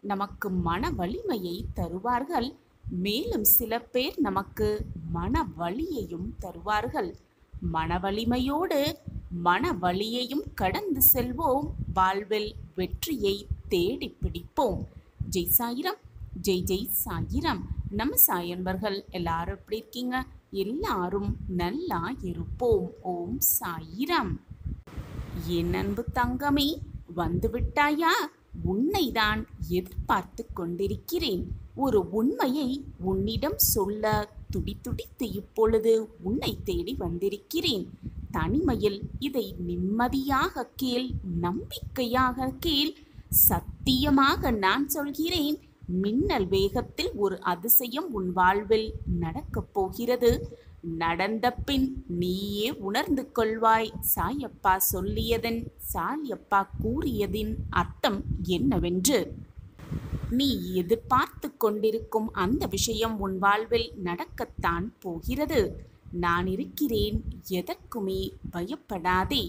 நமக்கு மன வலிமையை தருவார்கள் மேலும் சில பேர் நமக்கு மன வலியையும் தருவார்கள் மன வலிமையோடு மன வலியையும் கடந்து செல்வோம் வாழ்வில் வெற்றியை தேடி பிடிப்போம் ஜெய் சாயிரம் ஜெய் ஜெய் சாயிரம் நம்ம சாயன்பர்கள் எல்லாரும் எப்படி இருக்கீங்க எல்லாரும் நல்லா இருப்போம் ஓம் சாயிரம் என் அன்பு தங்கமே வந்து விட்டாயா உன்னைதான் எதிர்பார்த்து கொண்டிருக்கிறேன் ஒரு உண்மையை உன்னிடம் சொல்ல துடி துடித்து இப்பொழுது உன்னை தேடி வந்திருக்கிறேன் தனிமையில் இதை நிம்மதியாக கேள் நம்பிக்கையாக கேள் சத்தியமாக நான் சொல்கிறேன் மின்னல் வேகத்தில் ஒரு அதிசயம் உன் வாழ்வில் நடக்கப் போகிறது நடந்த பின் நீயே உணர்ந்து கொள்வாய் சாயப்பா சொல்லியதன் சாயப்பா கூறியதின் அர்த்தம் என்னவென்று நீ எதிர்பார்த்து கொண்டிருக்கும் அந்த விஷயம் உன் வாழ்வில் நடக்கத்தான் போகிறது நான் இருக்கிறேன் எதற்குமே பயப்படாதே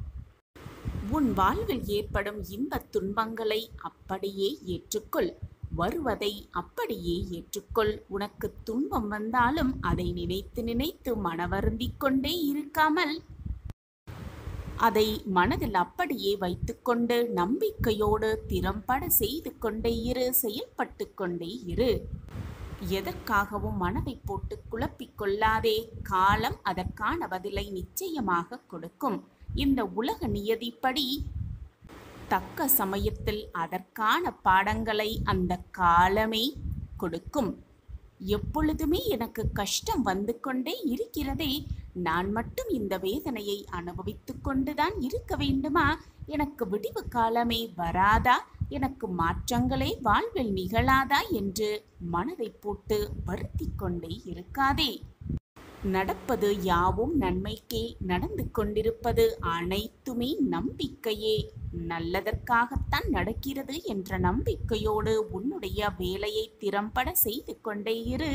உன் வாழ்வில் ஏற்படும் இன்பத் துன்பங்களை அப்படியே ஏற்றுக்கொள் வருவதை அப்படியே ஏற்றுக்கொள் உனக்கு துன்பம் வந்தாலும் அதை நினைத்து நினைத்து மனவருந்திக் கொண்டே இருக்காமல் அதை மனதில் அப்படியே வைத்துக்கொண்டு நம்பிக்கையோடு திறம்பட செய்து கொண்டே இரு செயல்பட்டு கொண்டே இரு எதற்காகவும் மனதை போட்டு குழப்பிக் கொள்ளாதே காலம் அதற்கான பதிலை நிச்சயமாக கொடுக்கும் இந்த உலக நியதிப்படி தக்க சமயத்தில் அதற்கான பாடங்களை அந்த காலமே கொடுக்கும் எப்பொழுதுமே எனக்கு கஷ்டம் வந்து கொண்டே இருக்கிறதே நான் மட்டும் இந்த வேதனையை அனுபவித்து கொண்டுதான் இருக்க வேண்டுமா எனக்கு விடிவு காலமே வராதா எனக்கு மாற்றங்களே வாழ்வில் நிகழாதா என்று மனதை போட்டு வருத்தி கொண்டே இருக்காதே நடப்பது யாவும் நன்மைக்கே நடந்து கொண்டிருப்பது அனைத்துமே நம்பிக்கையே நல்லதற்காகத்தான் நடக்கிறது என்ற நம்பிக்கையோடு உன்னுடைய வேலையை திறம்பட செய்து கொண்டே இரு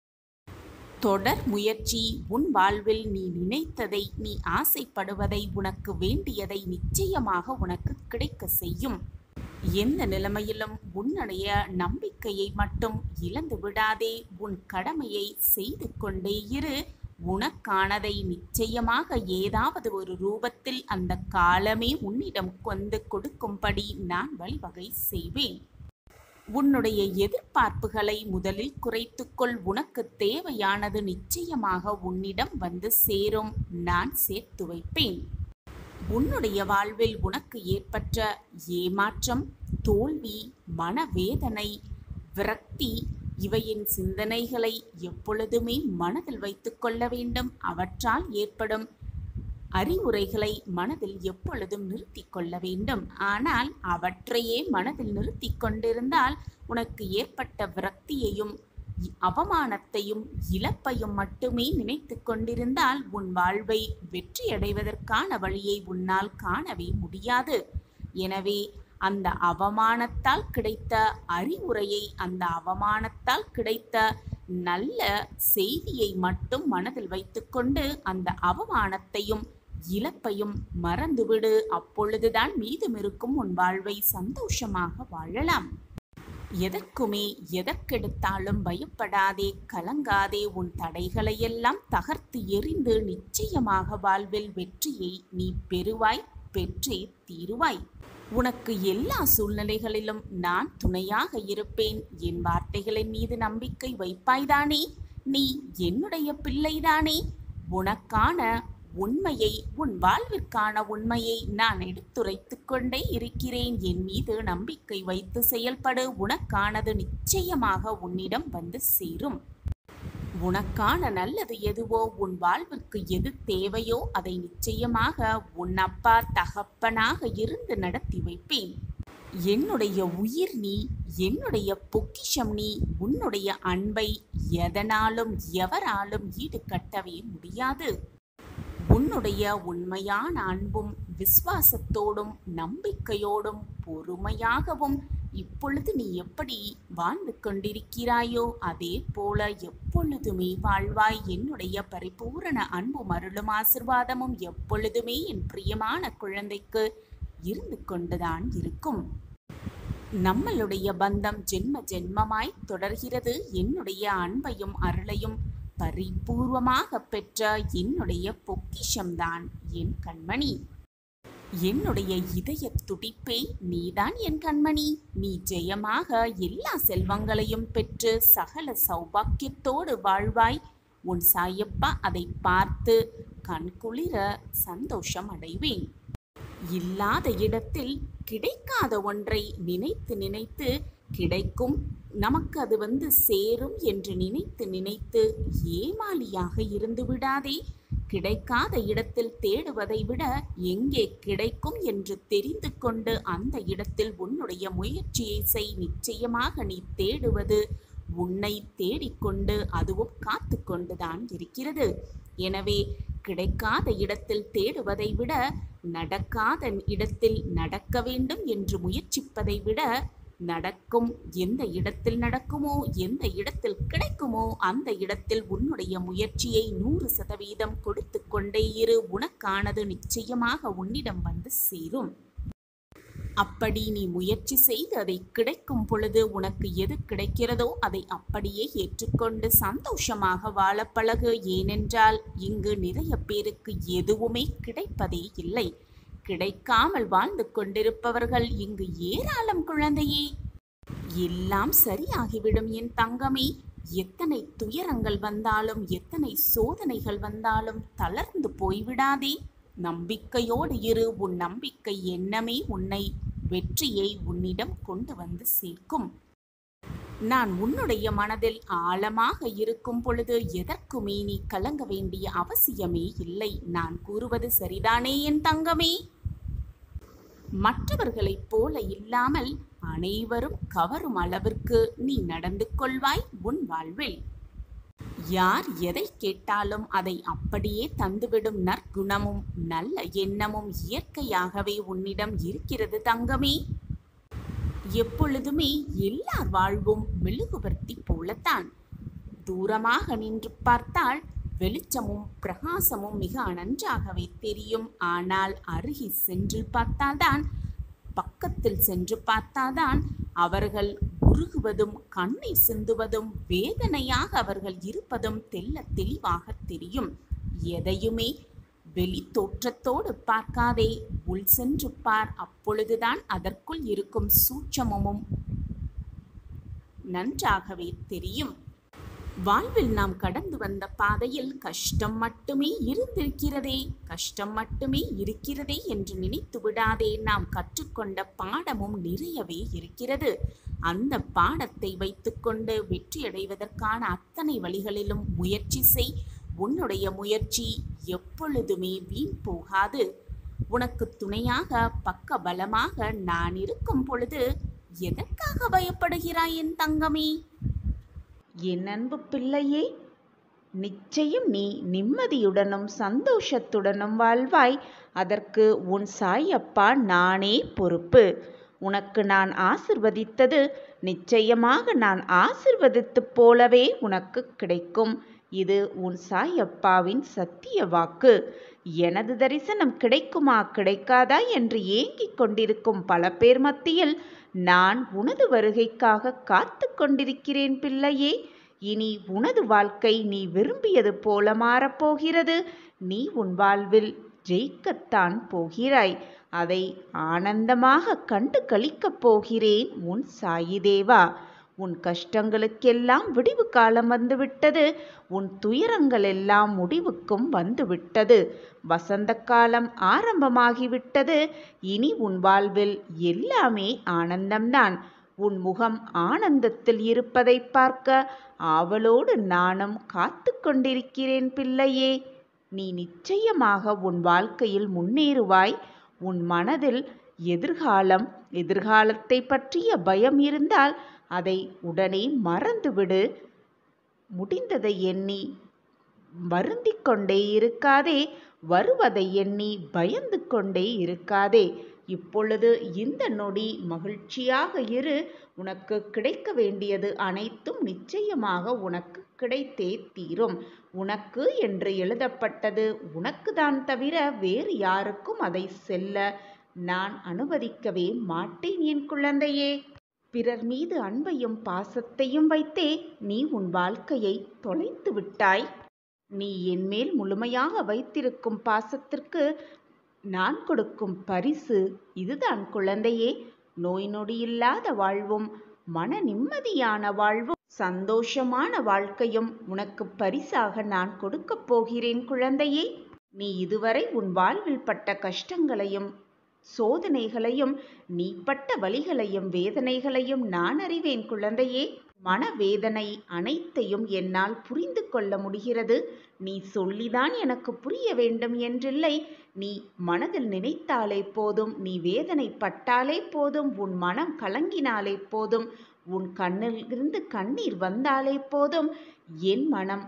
தொடர் முயற்சி உன் வாழ்வில் நீ நினைத்ததை நீ ஆசைப்படுவதை உனக்கு வேண்டியதை நிச்சயமாக உனக்கு கிடைக்க செய்யும் எந்த நிலைமையிலும் உன்னுடைய நம்பிக்கையை மட்டும் இழந்து விடாதே உன் கடமையை செய்து கொண்டே இரு உனக்கானதை நிச்சயமாக ஏதாவது ஒரு ரூபத்தில் அந்த காலமே உன்னிடம் கொண்டு கொடுக்கும்படி நான் வழிவகை செய்வேன் உன்னுடைய எதிர்பார்ப்புகளை முதலில் குறைத்துக்கொள் உனக்கு தேவையானது நிச்சயமாக உன்னிடம் வந்து சேரும் நான் சேர்த்து வைப்பேன் உன்னுடைய வாழ்வில் உனக்கு ஏற்பட்ட ஏமாற்றம் தோல்வி மனவேதனை விரக்தி இவையின் சிந்தனைகளை எப்பொழுதுமே மனதில் வைத்துக் கொள்ள வேண்டும் அவற்றால் ஏற்படும் அறிவுரைகளை மனதில் எப்பொழுதும் நிறுத்தி கொள்ள வேண்டும் ஆனால் அவற்றையே மனதில் நிறுத்தி கொண்டிருந்தால் உனக்கு ஏற்பட்ட விரக்தியையும் அவமானத்தையும் இழப்பையும் மட்டுமே நினைத்து கொண்டிருந்தால் உன் வாழ்வை வெற்றியடைவதற்கான வழியை உன்னால் காணவே முடியாது எனவே அந்த அவமானத்தால் கிடைத்த அறிவுரையை அந்த அவமானத்தால் கிடைத்த நல்ல செய்தியை மட்டும் மனதில் வைத்துக்கொண்டு அந்த அவமானத்தையும் இழப்பையும் மறந்துவிடு அப்பொழுதுதான் மீதமிருக்கும் உன் வாழ்வை சந்தோஷமாக வாழலாம் எதற்குமே எதற்கெடுத்தாலும் பயப்படாதே கலங்காதே உன் தடைகளையெல்லாம் தகர்த்து எறிந்து நிச்சயமாக வாழ்வில் வெற்றியை நீ பெறுவாய் பெற்றே தீருவாய் உனக்கு எல்லா சூழ்நிலைகளிலும் நான் துணையாக இருப்பேன் என் வார்த்தைகளின் மீது நம்பிக்கை வைப்பாய்தானே நீ என்னுடைய பிள்ளைதானே உனக்கான உண்மையை உன் வாழ்விற்கான உண்மையை நான் எடுத்துரைத்துக் கொண்டே இருக்கிறேன் என் மீது நம்பிக்கை வைத்து செயல்படு உனக்கானது நிச்சயமாக உன்னிடம் வந்து சேரும் உனக்கான நல்லது எதுவோ உன் வாழ்வுக்கு எது தேவையோ அதை நிச்சயமாக உன் அப்பா தகப்பனாக இருந்து நடத்தி வைப்பேன் என்னுடைய உயிர் நீ என்னுடைய பொக்கிஷம் நீ உன்னுடைய அன்பை எதனாலும் எவராலும் ஈடுகட்டவே முடியாது உன்னுடைய உண்மையான அன்பும் விசுவாசத்தோடும் நம்பிக்கையோடும் பொறுமையாகவும் இப்பொழுது நீ எப்படி வாழ்ந்து கொண்டிருக்கிறாயோ அதே போல எப்பொழுதுமே வாழ்வாய் என்னுடைய பரிபூரண அன்பும் அருளும் ஆசிர்வாதமும் எப்பொழுதுமே என் பிரியமான குழந்தைக்கு இருந்து கொண்டுதான் இருக்கும் நம்மளுடைய பந்தம் ஜென்ம ஜென்மமாய் தொடர்கிறது என்னுடைய அன்பையும் அருளையும் பரிபூர்வமாக பெற்ற என்னுடைய பொக்கிஷம்தான் என் கண்மணி என்னுடைய இதய துடிப்பே நீதான் என் கண்மணி நீ ஜெயமாக எல்லா செல்வங்களையும் பெற்று சகல சௌபாக்கியத்தோடு வாழ்வாய் உன் சாயப்பா அதை பார்த்து கண்குளிர சந்தோஷம் அடைவேன் இல்லாத இடத்தில் கிடைக்காத ஒன்றை நினைத்து நினைத்து கிடைக்கும் நமக்கு அது வந்து சேரும் என்று நினைத்து நினைத்து ஏமாளியாக இருந்து விடாதே கிடைக்காத இடத்தில் தேடுவதை விட எங்கே கிடைக்கும் என்று தெரிந்து கொண்டு அந்த இடத்தில் உன்னுடைய முயற்சியை செய் நிச்சயமாக நீ தேடுவது உன்னை தேடிக்கொண்டு அதுவும் காத்து கொண்டுதான் இருக்கிறது எனவே கிடைக்காத இடத்தில் தேடுவதை விட நடக்காத இடத்தில் நடக்க வேண்டும் என்று முயற்சிப்பதை விட நடக்கும் எந்த இடத்தில் நடக்குமோ எந்த இடத்தில் கிடைக்குமோ அந்த இடத்தில் உன்னுடைய முயற்சியை நூறு சதவீதம் கொடுத்து கொண்டே இரு உனக்கானது நிச்சயமாக உன்னிடம் வந்து சேரும் அப்படி நீ முயற்சி செய்து அதை கிடைக்கும் பொழுது உனக்கு எது கிடைக்கிறதோ அதை அப்படியே ஏற்றுக்கொண்டு சந்தோஷமாக வாழ பழகு ஏனென்றால் இங்கு நிறைய பேருக்கு எதுவுமே கிடைப்பதே இல்லை கிடைக்காமல் வாழ்ந்து கொண்டிருப்பவர்கள் இங்கு ஏராளம் குழந்தையே எல்லாம் சரியாகிவிடும் என் தங்கமே எத்தனை துயரங்கள் வந்தாலும் எத்தனை சோதனைகள் வந்தாலும் தளர்ந்து போய்விடாதே நம்பிக்கையோடு இரு உன் நம்பிக்கை எண்ணமே உன்னை வெற்றியை உன்னிடம் கொண்டு வந்து சேர்க்கும் நான் உன்னுடைய மனதில் ஆழமாக இருக்கும் பொழுது எதற்குமே நீ கலங்க வேண்டிய அவசியமே இல்லை நான் கூறுவது சரிதானே என் தங்கமே மற்றவர்களைப் போல இல்லாமல் அனைவரும் கவரும் அளவிற்கு நீ நடந்து கொள்வாய் உன் வாழ்வில் யார் எதை கேட்டாலும் அதை அப்படியே தந்துவிடும் நற்குணமும் நல்ல எண்ணமும் இயற்கையாகவே உன்னிடம் இருக்கிறது தங்கமே எப்பொழுதுமே எல்லார் வாழ்வும் மெழுகுவர்த்தி போலத்தான் தூரமாக நின்று பார்த்தால் வெளிச்சமும் பிரகாசமும் மிக நன்றாகவே தெரியும் ஆனால் அருகி சென்று பார்த்தால்தான் பக்கத்தில் சென்று பார்த்தால்தான் அவர்கள் உருகுவதும் கண்ணை சிந்துவதும் வேதனையாக அவர்கள் இருப்பதும் தெல்ல தெளிவாக தெரியும் எதையுமே வெளி தோற்றத்தோடு பார்க்காதே உள் சென்று பார் அப்பொழுதுதான் அதற்குள் இருக்கும் சூட்சமமும் நன்றாகவே தெரியும் வாழ்வில் நாம் கடந்து வந்த பாதையில் கஷ்டம் மட்டுமே இருந்திருக்கிறதே கஷ்டம் மட்டுமே இருக்கிறதே என்று நினைத்து விடாதே நாம் கற்றுக்கொண்ட பாடமும் நிறையவே இருக்கிறது அந்த பாடத்தை வைத்துக்கொண்டு வெற்றியடைவதற்கான அத்தனை வழிகளிலும் முயற்சி செய் உன்னுடைய முயற்சி எப்பொழுதுமே வீண் போகாது உனக்கு துணையாக பக்க பலமாக நான் இருக்கும் பொழுது எதற்காக பயப்படுகிறாய் என் தங்கமே என் அன்பு பிள்ளையே நிச்சயம் நீ நிம்மதியுடனும் சந்தோஷத்துடனும் வாழ்வாய் அதற்கு உன் சாயப்பா நானே பொறுப்பு உனக்கு நான் ஆசிர்வதித்தது நிச்சயமாக நான் ஆசிர்வதித்துப் போலவே உனக்கு கிடைக்கும் இது உன் சாயப்பாவின் சத்திய வாக்கு எனது தரிசனம் கிடைக்குமா கிடைக்காதா என்று ஏங்கிக் கொண்டிருக்கும் பல பேர் மத்தியில் நான் உனது வருகைக்காக காத்து கொண்டிருக்கிறேன் பிள்ளையே இனி உனது வாழ்க்கை நீ விரும்பியது போல மாறப்போகிறது நீ உன் வாழ்வில் ஜெயிக்கத்தான் போகிறாய் அதை ஆனந்தமாக கண்டு கழிக்கப் போகிறேன் உன் சாயிதேவா உன் கஷ்டங்களுக்கெல்லாம் விடிவு காலம் வந்துவிட்டது உன் துயரங்கள் எல்லாம் முடிவுக்கும் வந்துவிட்டது வசந்த காலம் ஆரம்பமாகிவிட்டது இனி உன் வாழ்வில் எல்லாமே ஆனந்தம்தான் உன் முகம் ஆனந்தத்தில் இருப்பதை பார்க்க ஆவலோடு நானும் காத்து கொண்டிருக்கிறேன் பிள்ளையே நீ நிச்சயமாக உன் வாழ்க்கையில் முன்னேறுவாய் உன் மனதில் எதிர்காலம் எதிர்காலத்தை பற்றிய பயம் இருந்தால் அதை உடனே மறந்துவிடு முடிந்ததை எண்ணி வருந்திக் கொண்டே இருக்காதே வருவதை எண்ணி பயந்து கொண்டே இருக்காதே இப்பொழுது இந்த நொடி மகிழ்ச்சியாக இரு உனக்கு கிடைக்க வேண்டியது அனைத்தும் நிச்சயமாக உனக்கு கிடைத்தே தீரும் உனக்கு என்று எழுதப்பட்டது உனக்கு தான் தவிர வேறு யாருக்கும் அதை செல்ல நான் அனுமதிக்கவே மாட்டேன் என் குழந்தையே பிறர் மீது அன்பையும் பாசத்தையும் வைத்தே நீ உன் வாழ்க்கையை தொலைத்து விட்டாய் நீ என்மேல் முழுமையாக வைத்திருக்கும் பாசத்திற்கு நான் கொடுக்கும் பரிசு இதுதான் குழந்தையே நோய் நொடியில்லாத வாழ்வும் மன நிம்மதியான வாழ்வும் சந்தோஷமான வாழ்க்கையும் உனக்கு பரிசாக நான் கொடுக்கப் போகிறேன் குழந்தையே நீ இதுவரை உன் வாழ்வில் பட்ட கஷ்டங்களையும் சோதனைகளையும் நீ பட்ட வலிகளையும் வேதனைகளையும் நான் அறிவேன் குழந்தையே மனவேதனை அனைத்தையும் என்னால் புரிந்து கொள்ள முடிகிறது நீ சொல்லிதான் எனக்கு புரிய வேண்டும் என்றில்லை நீ மனதில் நினைத்தாலே போதும் நீ வேதனைப்பட்டாலே போதும் உன் மனம் கலங்கினாலே போதும் உன் கண்ணிலிருந்து கண்ணீர் வந்தாலே போதும் என் மனம்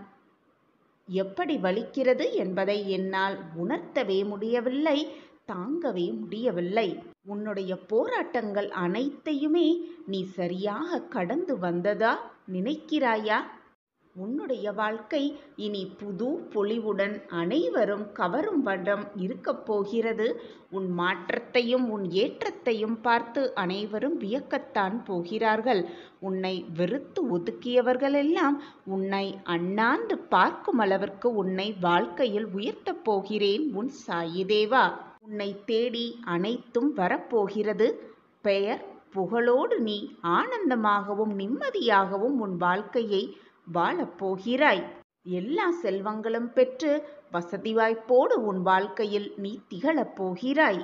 எப்படி வலிக்கிறது என்பதை என்னால் உணர்த்தவே முடியவில்லை தாங்கவே முடியவில்லை உன்னுடைய போராட்டங்கள் அனைத்தையுமே நீ சரியாக கடந்து வந்ததா நினைக்கிறாயா உன்னுடைய வாழ்க்கை இனி புது பொலிவுடன் அனைவரும் கவரும் வண்ணம் இருக்கப் போகிறது உன் மாற்றத்தையும் உன் ஏற்றத்தையும் பார்த்து அனைவரும் வியக்கத்தான் போகிறார்கள் உன்னை வெறுத்து ஒதுக்கியவர்களெல்லாம் உன்னை அண்ணாந்து பார்க்கும் அளவிற்கு உன்னை வாழ்க்கையில் உயர்த்தப் போகிறேன் உன் சாயிதேவா உன்னை தேடி அனைத்தும் வரப்போகிறது பெயர் புகழோடு நீ ஆனந்தமாகவும் நிம்மதியாகவும் உன் வாழ்க்கையை வாழப்போகிறாய் எல்லா செல்வங்களும் பெற்று வசதி வாய்ப்போடு உன் வாழ்க்கையில் நீ திகழப் போகிறாய்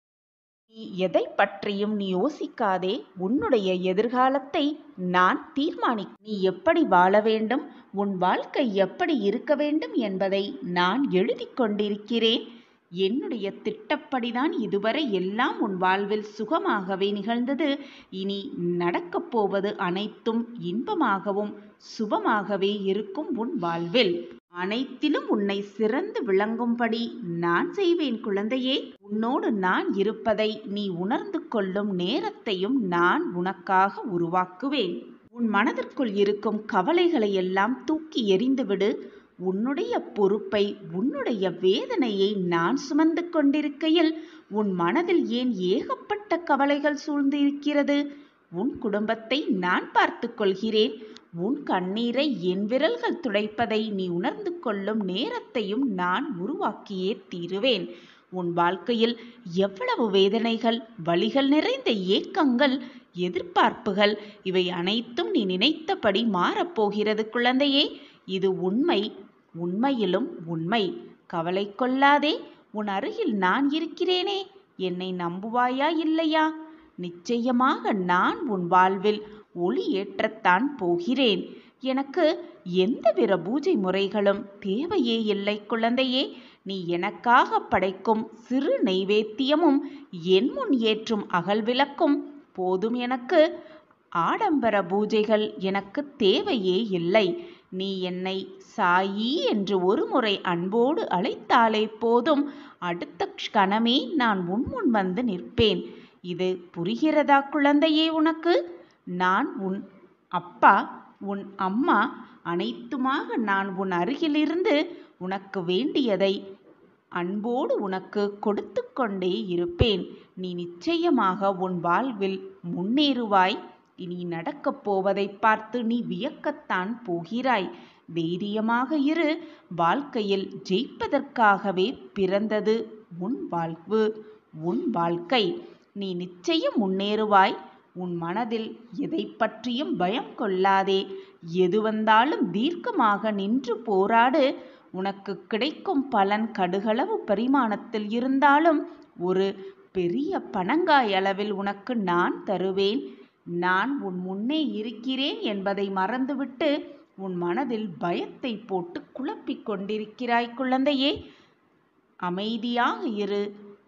நீ எதை பற்றியும் நீ யோசிக்காதே உன்னுடைய எதிர்காலத்தை நான் தீர்மானி நீ எப்படி வாழ வேண்டும் உன் வாழ்க்கை எப்படி இருக்க வேண்டும் என்பதை நான் எழுதி கொண்டிருக்கிறேன் என்னுடைய திட்டப்படிதான் இதுவரை எல்லாம் உன் வாழ்வில் சுகமாகவே நிகழ்ந்தது இனி நடக்கப் போவது அனைத்தும் இன்பமாகவும் சுபமாகவே இருக்கும் உன் வாழ்வில் அனைத்திலும் உன்னை சிறந்து விளங்கும்படி நான் செய்வேன் குழந்தையே உன்னோடு நான் இருப்பதை நீ உணர்ந்து கொள்ளும் நேரத்தையும் நான் உனக்காக உருவாக்குவேன் உன் மனதிற்குள் இருக்கும் கவலைகளை எல்லாம் தூக்கி எறிந்துவிடு உன்னுடைய பொறுப்பை உன்னுடைய வேதனையை நான் சுமந்து கொண்டிருக்கையில் உன் மனதில் ஏன் ஏகப்பட்ட கவலைகள் சூழ்ந்து இருக்கிறது உன் குடும்பத்தை நான் பார்த்து கொள்கிறேன் உன் கண்ணீரை என் விரல்கள் துடைப்பதை நீ உணர்ந்து கொள்ளும் நேரத்தையும் நான் உருவாக்கியே தீருவேன் உன் வாழ்க்கையில் எவ்வளவு வேதனைகள் வழிகள் நிறைந்த ஏக்கங்கள் எதிர்பார்ப்புகள் இவை அனைத்தும் நீ நினைத்தபடி மாறப்போகிறது குழந்தையே இது உண்மை உண்மையிலும் உண்மை கவலை கொள்ளாதே உன் அருகில் நான் இருக்கிறேனே என்னை நம்புவாயா இல்லையா நிச்சயமாக நான் உன் வாழ்வில் ஒளி ஏற்றத்தான் போகிறேன் எனக்கு எந்தவித பூஜை முறைகளும் தேவையே இல்லை குழந்தையே நீ எனக்காக படைக்கும் சிறு நெய்வேத்தியமும் என் முன் ஏற்றும் அகல் விளக்கும் போதும் எனக்கு ஆடம்பர பூஜைகள் எனக்கு தேவையே இல்லை நீ என்னை சாயி என்று ஒருமுறை அன்போடு அழைத்தாலே போதும் அடுத்த கணமே நான் உன் முன் வந்து நிற்பேன் இது புரிகிறதா குழந்தையே உனக்கு நான் உன் அப்பா உன் அம்மா அனைத்துமாக நான் உன் அருகிலிருந்து உனக்கு வேண்டியதை அன்போடு உனக்கு கொடுத்து கொண்டே இருப்பேன் நீ நிச்சயமாக உன் வாழ்வில் முன்னேறுவாய் இனி நடக்கப் போவதை பார்த்து நீ வியக்கத்தான் போகிறாய் தைரியமாக இரு வாழ்க்கையில் ஜெயிப்பதற்காகவே பிறந்தது உன் வாழ்வு உன் வாழ்க்கை நீ நிச்சயம் முன்னேறுவாய் உன் மனதில் எதை பற்றியும் பயம் கொள்ளாதே எது வந்தாலும் தீர்க்கமாக நின்று போராடு உனக்கு கிடைக்கும் பலன் கடுகளவு பரிமாணத்தில் இருந்தாலும் ஒரு பெரிய பணங்காய் அளவில் உனக்கு நான் தருவேன் நான் உன் முன்னே இருக்கிறேன் என்பதை மறந்துவிட்டு உன் மனதில் பயத்தை போட்டு குழப்பிக் கொண்டிருக்கிறாய் குழந்தையே அமைதியாக இரு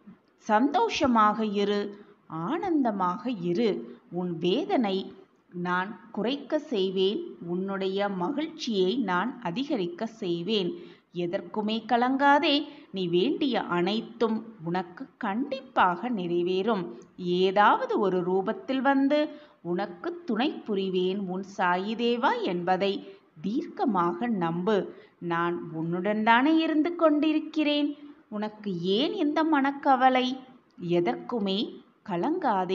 சந்தோஷமாக இரு ஆனந்தமாக இரு உன் வேதனை நான் குறைக்க செய்வேன் உன்னுடைய மகிழ்ச்சியை நான் அதிகரிக்க செய்வேன் எதற்குமே கலங்காதே நீ வேண்டிய அனைத்தும் உனக்கு கண்டிப்பாக நிறைவேறும் ஏதாவது ஒரு ரூபத்தில் வந்து உனக்கு துணை புரிவேன் உன் சாயிதேவா என்பதை தீர்க்கமாக நம்பு நான் உன்னுடன் தானே இருந்து கொண்டிருக்கிறேன் உனக்கு ஏன் இந்த மனக்கவலை எதற்குமே கலங்காதே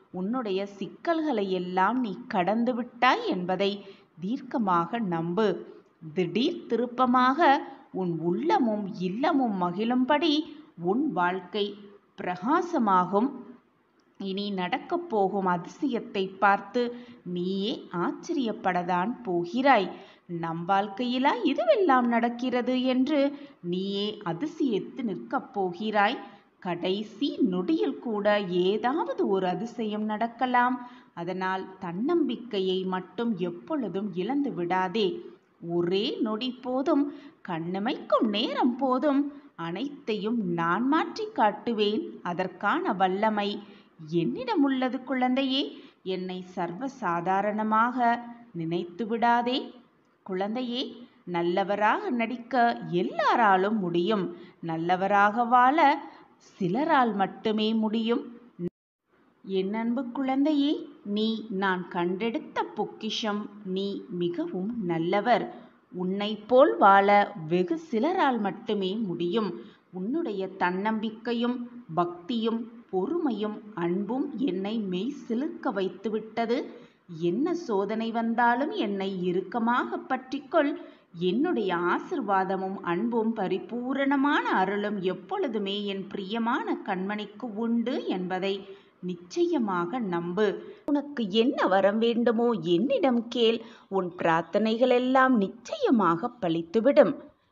உன்னுடைய சிக்கல்களை எல்லாம் நீ கடந்து விட்டாய் என்பதை தீர்க்கமாக நம்பு திடீர் திருப்பமாக உன் உள்ளமும் இல்லமும் மகிழும்படி உன் வாழ்க்கை பிரகாசமாகும் இனி நடக்கப் போகும் அதிசயத்தை பார்த்து நீயே ஆச்சரியப்படத்தான் போகிறாய் நம் வாழ்க்கையிலா இதுவெல்லாம் நடக்கிறது என்று நீயே அதிசயித்து நிற்கப் போகிறாய் கடைசி நொடியில் கூட ஏதாவது ஒரு அதிசயம் நடக்கலாம் அதனால் தன்னம்பிக்கையை மட்டும் எப்பொழுதும் இழந்து விடாதே ஒரே நொடி போதும் கண்ணிமைக்கும் நேரம் போதும் அனைத்தையும் நான் மாற்றி காட்டுவேன் அதற்கான வல்லமை என்னிடம் உள்ளது குழந்தையே என்னை சர்வ சாதாரணமாக நினைத்து விடாதே குழந்தையே நல்லவராக நடிக்க எல்லாராலும் முடியும் நல்லவராக வாழ சிலரால் மட்டுமே முடியும் என் அன்பு குழந்தையே நீ நான் கண்டெடுத்த பொக்கிஷம் நீ மிகவும் நல்லவர் உன்னை போல் வாழ வெகு சிலரால் மட்டுமே முடியும் உன்னுடைய தன்னம்பிக்கையும் பக்தியும் பொறுமையும் அன்பும் என்னை மெய் சிலிர்க்க வைத்துவிட்டது என்ன சோதனை வந்தாலும் என்னை இறுக்கமாக பற்றிக்கொள் என்னுடைய ஆசிர்வாதமும் அன்பும் பரிபூரணமான அருளும் எப்பொழுதுமே என் பிரியமான கண்மணிக்கு உண்டு என்பதை நிச்சயமாக நம்பு உனக்கு என்ன வரம் வேண்டுமோ என்னிடம் கேள் உன் பிரார்த்தனைகள் எல்லாம் நிச்சயமாக பலித்துவிடும்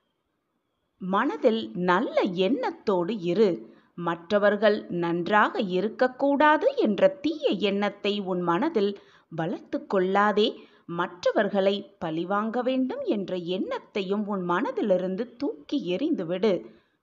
மனதில் நல்ல எண்ணத்தோடு இரு மற்றவர்கள் நன்றாக இருக்கக்கூடாது என்ற தீய எண்ணத்தை உன் மனதில் வளர்த்து கொள்ளாதே மற்றவர்களை பழிவாங்க வேண்டும் என்ற எண்ணத்தையும் உன் மனதிலிருந்து தூக்கி எறிந்துவிடு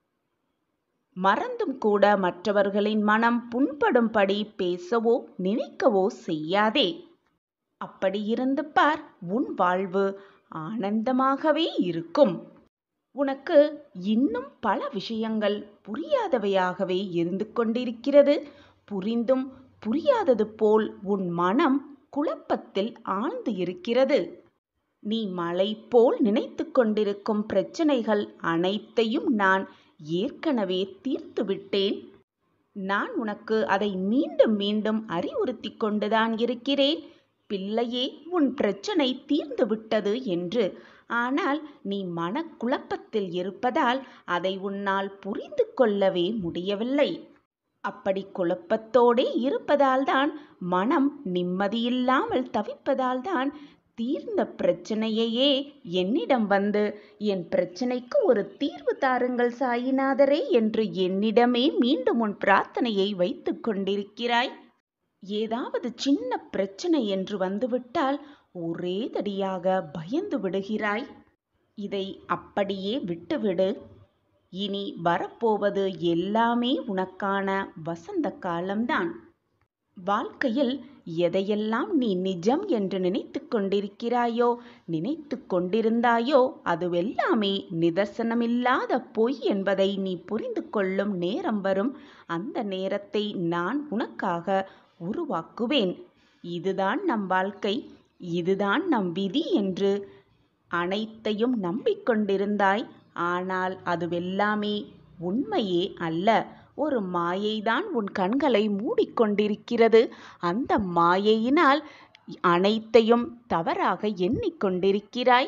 மறந்தும் கூட மற்றவர்களின் மனம் புண்படும்படி பேசவோ நினைக்கவோ செய்யாதே அப்படி இருந்து பார் உன் வாழ்வு ஆனந்தமாகவே இருக்கும் உனக்கு இன்னும் பல விஷயங்கள் புரியாதவையாகவே இருந்து கொண்டிருக்கிறது புரிந்தும் புரியாதது போல் உன் மனம் குழப்பத்தில் ஆழ்ந்து இருக்கிறது நீ மலை போல் நினைத்து கொண்டிருக்கும் பிரச்சனைகள் அனைத்தையும் நான் ஏற்கனவே தீர்த்து விட்டேன் நான் உனக்கு அதை மீண்டும் மீண்டும் அறிவுறுத்தி கொண்டுதான் இருக்கிறேன் பிள்ளையே உன் பிரச்சனை தீர்ந்து விட்டது என்று ஆனால் நீ மனக்குழப்பத்தில் இருப்பதால் அதை உன்னால் புரிந்து கொள்ளவே முடியவில்லை அப்படி குழப்பத்தோடே இருப்பதால்தான் மனம் நிம்மதியில்லாமல் தவிப்பதால்தான் தீர்ந்த பிரச்சனையையே என்னிடம் வந்து என் பிரச்சனைக்கு ஒரு தீர்வு தாருங்கள் சாயிநாதரே என்று என்னிடமே மீண்டும் உன் பிரார்த்தனையை வைத்து கொண்டிருக்கிறாய் ஏதாவது சின்ன பிரச்சனை என்று வந்துவிட்டால் ஒரே தடியாக பயந்து விடுகிறாய் இதை அப்படியே விட்டுவிடு இனி வரப்போவது எல்லாமே உனக்கான வசந்த காலம்தான் வாழ்க்கையில் எதையெல்லாம் நீ நிஜம் என்று நினைத்து கொண்டிருக்கிறாயோ நினைத்து கொண்டிருந்தாயோ அதுவெல்லாமே நிதர்சனமில்லாத பொய் என்பதை நீ புரிந்து கொள்ளும் நேரம் வரும் அந்த நேரத்தை நான் உனக்காக உருவாக்குவேன் இதுதான் நம் வாழ்க்கை இதுதான் நம் விதி என்று அனைத்தையும் நம்பிக்கொண்டிருந்தாய் ஆனால் அதுவெல்லாமே உண்மையே அல்ல ஒரு மாயைதான் உன் கண்களை மூடிக்கொண்டிருக்கிறது அந்த மாயையினால் அனைத்தையும் தவறாக எண்ணிக்கொண்டிருக்கிறாய்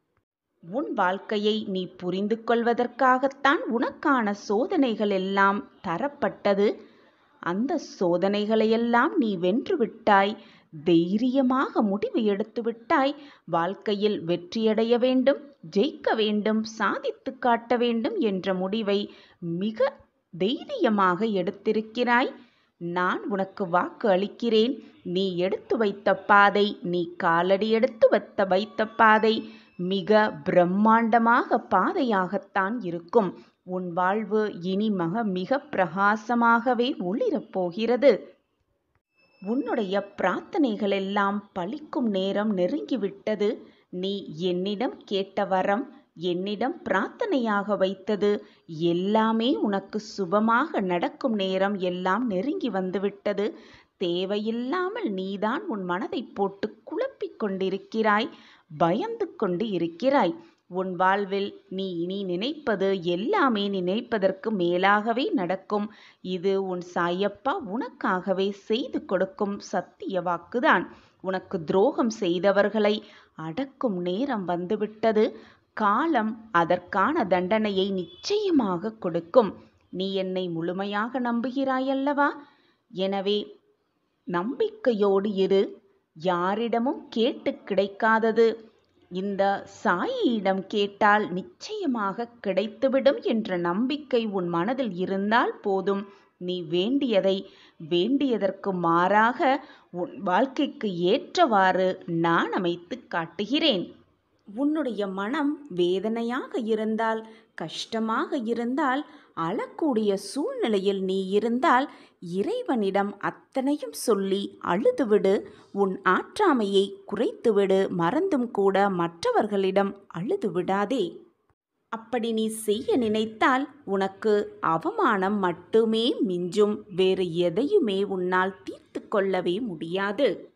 உன் வாழ்க்கையை நீ புரிந்து கொள்வதற்காகத்தான் உனக்கான சோதனைகள் எல்லாம் தரப்பட்டது அந்த சோதனைகளையெல்லாம் நீ வென்றுவிட்டாய் தைரியமாக முடிவு எடுத்து விட்டாய் வாழ்க்கையில் வெற்றியடைய வேண்டும் ஜெயிக்க வேண்டும் சாதித்து காட்ட வேண்டும் என்ற முடிவை மிக தைரியமாக எடுத்திருக்கிறாய் நான் உனக்கு வாக்கு அளிக்கிறேன் நீ எடுத்து வைத்த பாதை நீ காலடி எடுத்து வைத்த வைத்த பாதை மிக பிரம்மாண்டமாக பாதையாகத்தான் இருக்கும் உன் வாழ்வு இனி மக மிக பிரகாசமாகவே ஒளிரப் போகிறது உன்னுடைய பிரார்த்தனைகளெல்லாம் பலிக்கும் நேரம் நெருங்கிவிட்டது நீ என்னிடம் கேட்ட வரம் என்னிடம் பிரார்த்தனையாக வைத்தது எல்லாமே உனக்கு சுபமாக நடக்கும் நேரம் எல்லாம் நெருங்கி வந்துவிட்டது தேவையில்லாமல் நீதான் உன் மனதை போட்டு குழப்பிக் கொண்டிருக்கிறாய் பயந்து கொண்டு இருக்கிறாய் உன் வாழ்வில் நீ இனி நினைப்பது எல்லாமே நினைப்பதற்கு மேலாகவே நடக்கும் இது உன் சாயப்பா உனக்காகவே செய்து கொடுக்கும் சத்திய வாக்குதான் உனக்கு துரோகம் செய்தவர்களை அடக்கும் நேரம் வந்துவிட்டது காலம் அதற்கான தண்டனையை நிச்சயமாக கொடுக்கும் நீ என்னை முழுமையாக நம்புகிறாயல்லவா எனவே நம்பிக்கையோடு இரு யாரிடமும் கேட்டு கிடைக்காதது இந்த சாயியிடம் கேட்டால் நிச்சயமாக கிடைத்துவிடும் என்ற நம்பிக்கை உன் மனதில் இருந்தால் போதும் நீ வேண்டியதை வேண்டியதற்கு மாறாக உன் வாழ்க்கைக்கு ஏற்றவாறு நான் அமைத்து காட்டுகிறேன் உன்னுடைய மனம் வேதனையாக இருந்தால் கஷ்டமாக இருந்தால் அழக்கூடிய சூழ்நிலையில் நீ இருந்தால் இறைவனிடம் அத்தனையும் சொல்லி அழுதுவிடு உன் ஆற்றாமையை குறைத்துவிடு மறந்தும் கூட மற்றவர்களிடம் அழுது விடாதே அப்படி நீ செய்ய நினைத்தால் உனக்கு அவமானம் மட்டுமே மிஞ்சும் வேறு எதையுமே உன்னால் தீர்த்து கொள்ளவே முடியாது